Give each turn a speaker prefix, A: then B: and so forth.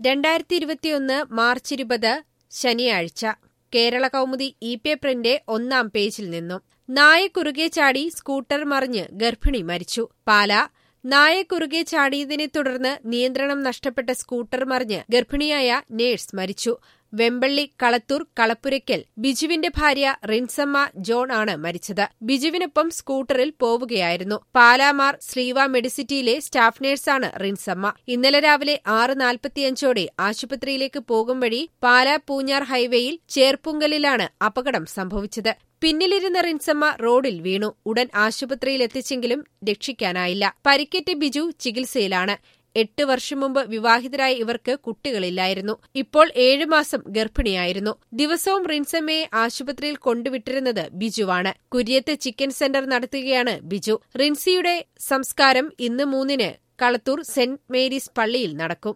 A: രണ്ടായിരത്തി ഇരുപത്തിയൊന്ന് മാർച്ച് ഇരുപത് ശനിയാഴ്ച കേരള കൗമുദി ഇ പേപ്പറിന്റെ ഒന്നാം പേജിൽ നിന്നും നായ കുറുകെ ചാടി സ്കൂട്ടർ മറിഞ്ഞ് ഗർഭിണി മരിച്ചു പാല നായ കുറുകെ ചാടിയതിനെ തുടർന്ന് നിയന്ത്രണം നഷ്ടപ്പെട്ട സ്കൂട്ടർ മറിഞ്ഞ് ഗർഭിണിയായ നേഴ്സ് മരിച്ചു വെമ്പള്ളി കളത്തൂർ കളപ്പുരയ്ക്കൽ ബിജുവിന്റെ ഭാര്യ റിൻസമ്മ ജോൺ ആണ് മരിച്ചത് ബിജുവിനൊപ്പം സ്കൂട്ടറിൽ പോവുകയായിരുന്നു പാലാമാർ ശ്രീവ മെഡിസിറ്റിയിലെ സ്റ്റാഫ് നഴ്സാണ് റിൻസമ്മ ഇന്നലെ രാവിലെ ആറ് നാൽപ്പത്തിയഞ്ചോടെ ആശുപത്രിയിലേക്ക് പോകും വഴി പാലാ പൂഞ്ഞാർ ഹൈവേയിൽ ചേർപ്പുങ്കലിലാണ് അപകടം സംഭവിച്ചത് പിന്നിലിരുന്ന റിൻസമ്മ റോഡിൽ വീണു ഉടൻ ആശുപത്രിയിൽ എത്തിച്ചെങ്കിലും രക്ഷിക്കാനായില്ല പരിക്കേറ്റ ബിജു ചികിത്സയിലാണ് എട്ട് വർഷം മുമ്പ് വിവാഹിതരായ ഇവർക്ക് കുട്ടികളില്ലായിരുന്നു ഇപ്പോൾ ഏഴുമാസം ഗർഭിണിയായിരുന്നു ദിവസവും റിൻസമ്മയെ ആശുപത്രിയിൽ കൊണ്ടുവിട്ടിരുന്നത് ബിജുവാണ് കുര്യത്ത് ചിക്കൻ സെന്റർ നടത്തുകയാണ് ബിജു റിൻസിയുടെ സംസ്കാരം ഇന്ന് മൂന്നിന് കളത്തൂർ സെന്റ് മേരീസ് പള്ളിയിൽ നടക്കും